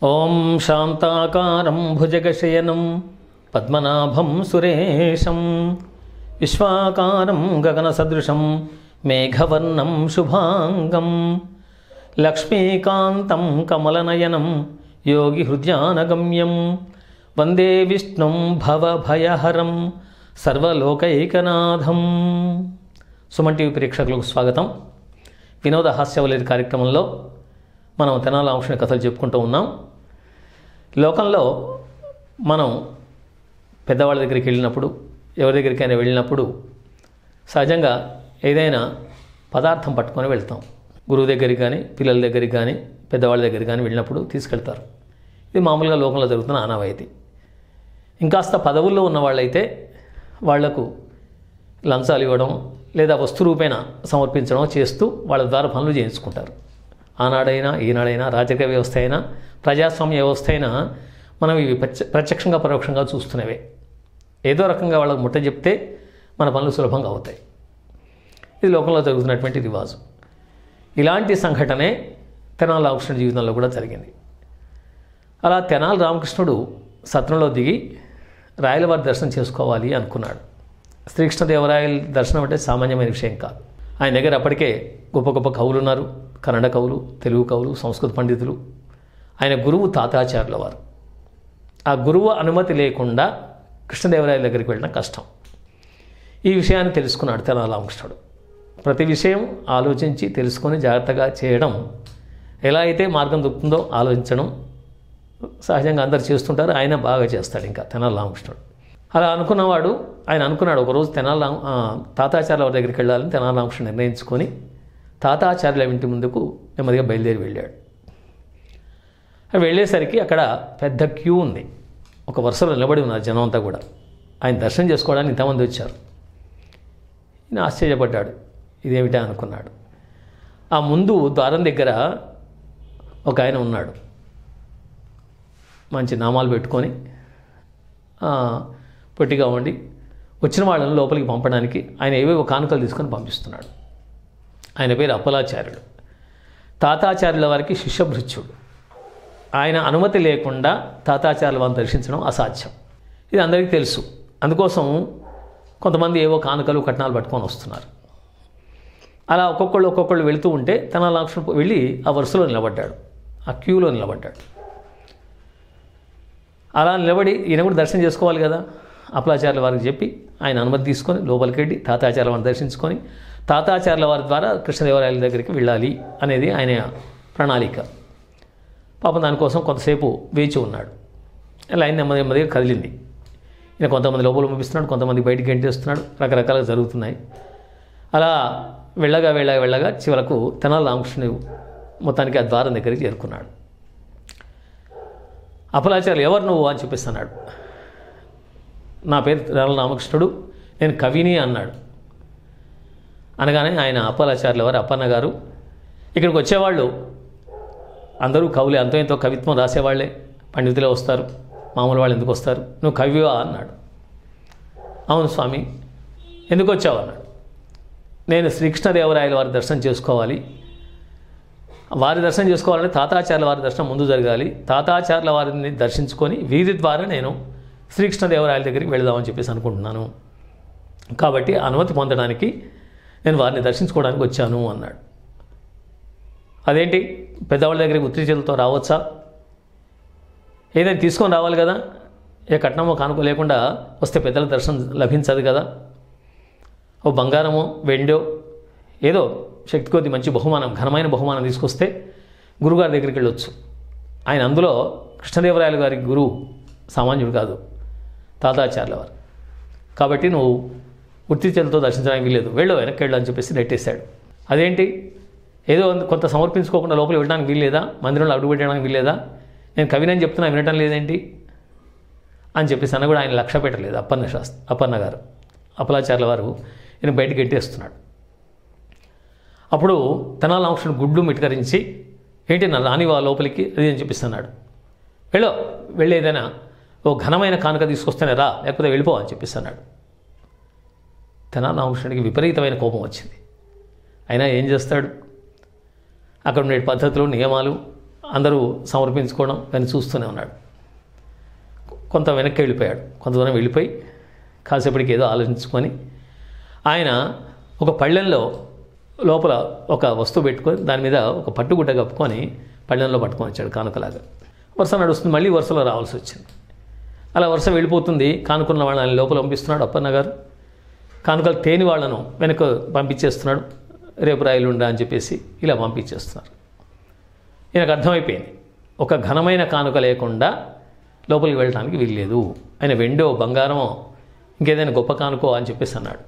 ఓం శాంతాకారం భుజగశయనం పద్మనాభం సురేశం విశ్వాకారం గగనసదృశం మేఘవర్ణం శుభాంగం లక్ష్మీకాంతం కమలనయనం యోగి హృద్యానగమ్యం వందే విష్ణుం భవభయహరం సర్వలోకైకనాథం సుమన్ టీవీ ప్రేక్షకులకు స్వాగతం వినోద హాస్యవలేరి కార్యక్రమంలో మనం తెనాల అంశం కథలు చెప్పుకుంటూ ఉన్నాం లోకంలో మనం పెద్దవాళ్ళ దగ్గరికి వెళ్ళినప్పుడు ఎవరి దగ్గరికైనా వెళ్ళినప్పుడు సహజంగా ఏదైనా పదార్థం పట్టుకొని వెళ్తాం గురువు దగ్గరికి కానీ పిల్లల దగ్గరికి కానీ పెద్దవాళ్ళ దగ్గరికి కానీ వెళ్ళినప్పుడు తీసుకెళ్తారు ఇది మామూలుగా లోకంలో జరుగుతున్న ఆనవాయితీ ఇంకాస్త పదవుల్లో ఉన్న వాళ్ళైతే వాళ్లకు లంచాలు ఇవ్వడం లేదా వస్తు రూపేణ సమర్పించడం చేస్తూ వాళ్ళ ద్వారా పనులు చేయించుకుంటారు ఆనాడైనా ఈనాడైనా రాజకీయ వ్యవస్థ అయినా ప్రజాస్వామ్య వ్యవస్థ అయినా మనం ఇవి ప్రత్య ప్రత్యక్షంగా పరోక్షంగా చూస్తున్నవే ఏదో రకంగా వాళ్ళకు ముట్ట చెప్తే మన పనులు సులభంగా అవుతాయి ఇది లోకంలో జరుగుతున్నటువంటి రివాజు ఇలాంటి సంఘటనే తెనాలి రామకృష్ణ జీవితంలో కూడా జరిగింది అలా తెనాలి రామకృష్ణుడు సత్రంలో దిగి రాయలవారి దర్శనం చేసుకోవాలి అనుకున్నాడు శ్రీకృష్ణదేవరాయల దర్శనం అంటే సామాన్యమైన విషయం కాదు ఆయన దగ్గర అప్పటికే గొప్ప గొప్ప కవులు ఉన్నారు కన్నడ కవులు తెలుగు కవులు సంస్కృత పండితులు ఆయన గురువు తాతాచార్యుల వారు ఆ గురువు అనుమతి లేకుండా కృష్ణదేవరాయల దగ్గరికి వెళ్ళడం కష్టం ఈ విషయాన్ని తెలుసుకున్నాడు తెనాలి రామకృష్ణుడు ప్రతి విషయం ఆలోచించి తెలుసుకొని జాగ్రత్తగా చేయడం ఎలా అయితే మార్గం దొరుకుతుందో ఆలోచించడం సహజంగా అందరు చేస్తుంటారు ఆయన బాగా చేస్తాడు ఇంకా తెనాలి రామకృష్ణుడు అలా అనుకున్నవాడు ఆయన అనుకున్నాడు ఒకరోజు తెనాలి రామ ఆ, తాతాచార్యుల వారి దగ్గరికి వెళ్ళాలని తెనాలి రామకృష్ణ నిర్ణయించుకొని తాతాచార్యుల ఇంటి ముందుకు నెమ్మదిగా బయలుదేరి వెళ్ళాడు అవి వెళ్ళేసరికి అక్కడ పెద్ద క్యూ ఉంది ఒక వరుసలో నిలబడి ఉన్నారు జనం అంతా కూడా ఆయన దర్శనం చేసుకోవడానికి ఇంతమంది వచ్చారు ఈయన ఆశ్చర్యపడ్డాడు ఇదేమిటా అనుకున్నాడు ఆ ముందు ద్వారం దగ్గర ఒక ఆయన ఉన్నాడు మంచి నామాలు పెట్టుకొని ఆ, పొట్టిగా ఉండి వచ్చిన వాళ్ళని లోపలికి పంపడానికి ఆయన ఏవేవో కానుకలు తీసుకొని పంపిస్తున్నాడు ఆయన పేరు అప్పలాచార్యుడు తాతాచార్యుల వారికి శిష్యభృత్యుడు ఆయన అనుమతి లేకుండా తాతాచార్యుల వారిని దర్శించడం అసాధ్యం ఇది అందరికీ తెలుసు అందుకోసం కొంతమంది ఏవో కానుకలు కట్నాలు పట్టుకొని వస్తున్నారు అలా ఒక్కొక్కళ్ళు ఒక్కొక్కళ్ళు వెళుతూ ఉంటే తన లక్ష్మణ వెళ్ళి ఆ వరుసలో నిలబడ్డాడు ఆ క్యూలో నిలబడ్డాడు అలా నిలబడి ఈయన కూడా దర్శనం చేసుకోవాలి కదా అప్పలాచార్యుల వారికి చెప్పి ఆయన అనుమతి తీసుకొని లోపలికి వెళ్ళి తాతాచార్యుల వారిని దర్శించుకొని తాతాచార్యుల వారి ద్వారా కృష్ణదేవరాయల దగ్గరికి వెళ్ళాలి అనేది ఆయన ప్రణాళిక పాపం దానికోసం కొంతసేపు వేచి ఉన్నాడు లైన్ నెమ్మది నెమ్మదిగా కదిలింది ఈయన కొంతమంది లోపల పంపిస్తున్నాడు కొంతమంది బయటికి గంటేస్తున్నాడు రకరకాలుగా జరుగుతున్నాయి అలా వెళ్ళగా వెళ్ళగా వెళ్ళగా చివరకు తెనాలి రామకృష్ణుడు మొత్తానికి ఆ ద్వారం దగ్గరికి చేరుకున్నాడు అపలాచార్యులు ఎవరు నువ్వు అని చెప్పిస్తున్నాడు నా పేరు తెనాలి రామకృష్ణుడు నేను కవిని అన్నాడు అనగానే ఆయన అప్పలాచార్యుల వారు అప్పన్న గారు ఇక్కడికి వచ్చేవాళ్ళు అందరూ కవులే అంతో ఎంతో కవిత్వం రాసేవాళ్లే పండితులే వస్తారు మామూలు వాళ్ళు ఎందుకు వస్తారు నువ్వు కవివా అన్నాడు అవును స్వామి ఎందుకు వచ్చావు అన్నాడు నేను శ్రీకృష్ణదేవరాయల వారి దర్శనం చేసుకోవాలి వారి దర్శనం చేసుకోవాలంటే తాతాచార్యుల వారి దర్శనం ముందు జరగాలి తాతాచార్యుల వారిని దర్శించుకొని వీరి ద్వారా నేను శ్రీకృష్ణదేవరాయల దగ్గరికి వెళదామని చెప్పేసి అనుకుంటున్నాను కాబట్టి అనుమతి పొందడానికి నేను వారిని దర్శించుకోవడానికి వచ్చాను అన్నాడు అదేంటి పెద్దవాళ్ళ దగ్గరికి ఉత్తి చేతులతో రావచ్చా ఏదైనా తీసుకొని రావాలి కదా ఏ కట్నమో కానుకో లేకుండా వస్తే పెద్దల దర్శనం లభించదు కదా ఓ బంగారమో వెండో ఏదో శక్తి కొద్ది మంచి బహుమానం ఘనమైన బహుమానం తీసుకొస్తే గురుగారి దగ్గరికి వెళ్ళొచ్చు ఆయన అందులో కృష్ణదేవరాయల గారి గురువు సామాన్యుడు కాదు తాతాచార్యుల వారు కాబట్టి నువ్వు వృత్తి చేతులతో దర్శించడానికి వీలేదు వెళ్ళు వెనక్కి వెళ్ళు అని చెప్పేసి నెట్టేశాడు అదేంటి ఏదో కొంత సమర్పించుకోకుండా లోపలికి వెళ్ళడానికి వీల్లేదా మందిరంలో అడుగు పెట్టడానికి వీల్లేదా నేను కవినని చెప్తున్నా వినటం లేదేంటి అని చెప్పేసి అన్న కూడా ఆయన లక్ష్య పెట్టలేదు అప్పన్న శాస్త్రి అప్పన్న గారు అప్పలాచార్యుల వారు ఈయన బయటకు ఎట్టేస్తున్నాడు అప్పుడు తెనాలి రామకృష్ణుడు గుడ్లు మిటకరించి ఏంటి నా రానివా లోపలికి అది అని చెప్పిస్తున్నాడు వెళ్ళు వెళ్ళి ఏదైనా ఓ ఘనమైన కానుక తీసుకొస్తేనే రా లేకపోతే వెళ్ళిపో అని చెప్పిస్తున్నాడు తెనాలి రామకృష్ణుడికి విపరీతమైన కోపం వచ్చింది అయినా ఏం చేస్తాడు అక్కడ ఉండే పద్ధతులు నియమాలు అందరూ సమర్పించుకోవడం కానీ చూస్తూనే ఉన్నాడు కొంత వెనక్కి వెళ్ళిపోయాడు కొంత దూరం వెళ్ళిపోయి కాసేపటికి ఏదో ఆలోచించుకొని ఆయన ఒక పళ్ళెంలో లోపల ఒక వస్తువు పెట్టుకొని దాని మీద ఒక పట్టుగుడ్డ కప్పుకొని పళ్ళెంలో పట్టుకొని వచ్చాడు కానుకలాగా వరుస నడుస్తుంది మళ్ళీ వరుసలో రావాల్సి వచ్చింది అలా వరుస వెళ్ళిపోతుంది కానుకున్న వాళ్ళని ఆయన లోపల పంపిస్తున్నాడు అప్పన్న గారు కానుకలు తేని వాళ్ళను వెనక పంపించేస్తున్నాడు రేపు రాయలు ఉండా అని చెప్పేసి ఇలా పంపించేస్తున్నారు ఈయనకు అర్థమైపోయింది ఒక ఘనమైన కానుక లేకుండా లోపలికి వెళ్ళడానికి వీల్లేదు ఆయన వెండో బంగారమో ఇంకేదైనా గొప్ప కానుకో అని చెప్పేసి అన్నాడు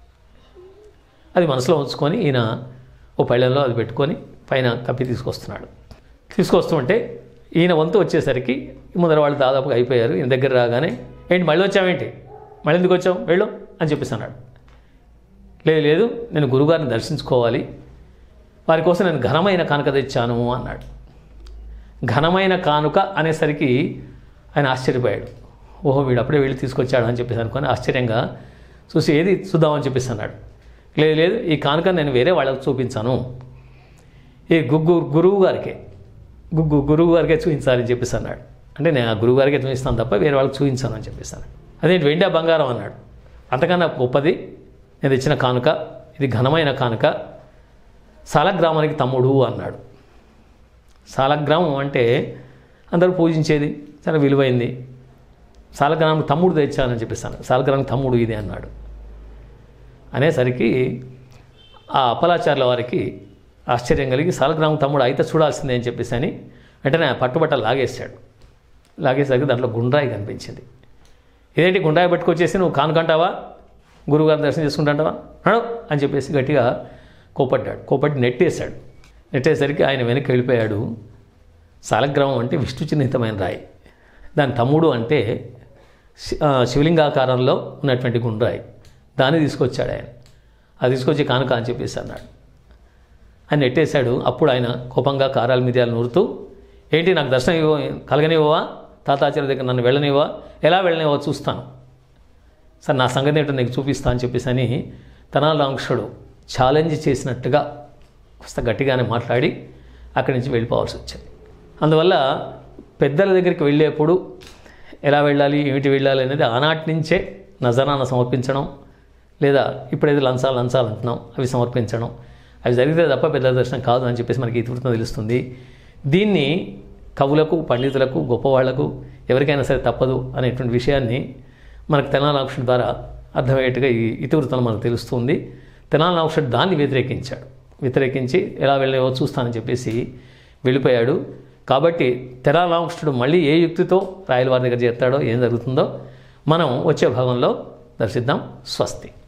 అది మనసులో ఉంచుకొని ఈయన ఓ పళ్ళెంలో అది పెట్టుకొని పైన కప్పి తీసుకొస్తున్నాడు తీసుకొస్తుంటే ఈయన వంతు వచ్చేసరికి ముందర వాళ్ళు దాదాపుగా అయిపోయారు ఈయన దగ్గర రాగానే ఏంటి మళ్ళీ వచ్చావేంటి మళ్ళీ ఎందుకు వచ్చావు వెళ్ళు అని చెప్పేసి అన్నాడు లేదు లేదు నేను గురుగారిని దర్శించుకోవాలి వారి కోసం నేను ఘనమైన కానుక తెచ్చాను అన్నాడు ఘనమైన కానుక అనేసరికి ఆయన ఆశ్చర్యపోయాడు ఓహో వీడు అప్పుడే వెళ్ళి తీసుకొచ్చాడు అని చెప్పేసి అనుకొని ఆశ్చర్యంగా చూసి ఏది చూద్దామని చెప్పేసి అన్నాడు లేదు లేదు ఈ కానుక నేను వేరే వాళ్ళకి చూపించాను ఈ గుగ్గు గురువు గారికే గుగ్గు గురువు గారికే చూపించాలని చెప్పేసి అన్నాడు అంటే నేను ఆ గురువు గారికే చూపిస్తాను తప్ప వేరే వాళ్ళకి చూపించాను అని చెప్పేసాను అదేంటి వెండి ఆ బంగారం అన్నాడు అంతకన్నా గొప్పది నేను తెచ్చిన కానుక ఇది ఘనమైన కానుక సాలగ్రామానికి తమ్ముడు అన్నాడు సాలగ్రామం అంటే అందరూ పూజించేది చాలా విలువైంది సాలగ్రామం తమ్ముడు తెచ్చానని చెప్పేసాను సాలగ్రామం తమ్ముడు ఇది అన్నాడు అనేసరికి ఆ అప్పలాచార్యుల వారికి ఆశ్చర్యం కలిగి సాలగ్రామం తమ్ముడు అయితే చూడాల్సిందే అని చెప్పేసి అని వెంటనే ఆ పట్టుబట్ట లాగేశాడు లాగేసరికి దాంట్లో గుండ్రాయి కనిపించింది ఇదేంటి గుండ్రాయి పట్టుకొచ్చేసి నువ్వు కానుకంటావా గురువుగారిని దర్శనం చేసుకుంటావా నడు అని చెప్పేసి గట్టిగా కోపడ్డాడు కోపట్టి నెట్టేశాడు నెట్టేసరికి ఆయన వెనక్కి వెళ్ళిపోయాడు సాలగ్రామం అంటే విష్ణు చిహ్నితమైన రాయి దాని తమ్ముడు అంటే శి- ఆ, శివలింగాకారంలో ఉన్నటువంటి గుండ్రాయి దాన్ని తీసుకొచ్చాడు ఆయన అది తీసుకొచ్చి కానుక అని చెప్పేసి అన్నాడు ఆయన నెట్టేశాడు అప్పుడు ఆయన కోపంగా కారాల మిరియాలు నూరుతూ ఏంటి నాకు దర్శనం ఇవ్వ కలగనివ్వవా తాతాచార్య దగ్గర నన్ను వెళ్ళనివ్వా ఎలా వెళ్ళనివ్వా చూస్తాను సార్ నా సంగతి ఏంటో నీకు చూపిస్తా అని చెప్పేసి అని తనాల రామకృష్ణుడు ఛాలెంజ్ చేసినట్టుగా కాస్త గట్టిగానే మాట్లాడి అక్కడి నుంచి వెళ్ళిపోవాల్సి వచ్చింది అందువల్ల పెద్దల దగ్గరికి వెళ్ళేప్పుడు ఎలా వెళ్ళాలి ఏమిటి వెళ్ళాలి అనేది ఆనాటి నుంచే నజరాన సమర్పించడం లేదా ఇప్పుడైతే లంచాలు లంచాలు అంటున్నాం అవి సమర్పించడం అవి జరిగితే తప్ప పెద్దల దర్శనం కాదు అని చెప్పేసి మనకి ఇతివృత్తం తెలుస్తుంది దీన్ని కవులకు పండితులకు గొప్పవాళ్లకు ఎవరికైనా సరే తప్పదు అనేటువంటి విషయాన్ని మనకు తెనాలాక్షుడి ద్వారా అర్థమయ్యేట్టుగా ఈ ఇతివృత్తం మనకు తెలుస్తుంది తెనాలాక్షుడు దాన్ని వ్యతిరేకించాడు వ్యతిరేకించి ఎలా వెళ్ళేవో చూస్తానని చెప్పేసి వెళ్ళిపోయాడు కాబట్టి తెనాలాక్షుడు మళ్ళీ ఏ యుక్తితో రాయల వారి దగ్గర చేస్తాడో ఏం జరుగుతుందో మనం వచ్చే భాగంలో దర్శిద్దాం స్వస్తి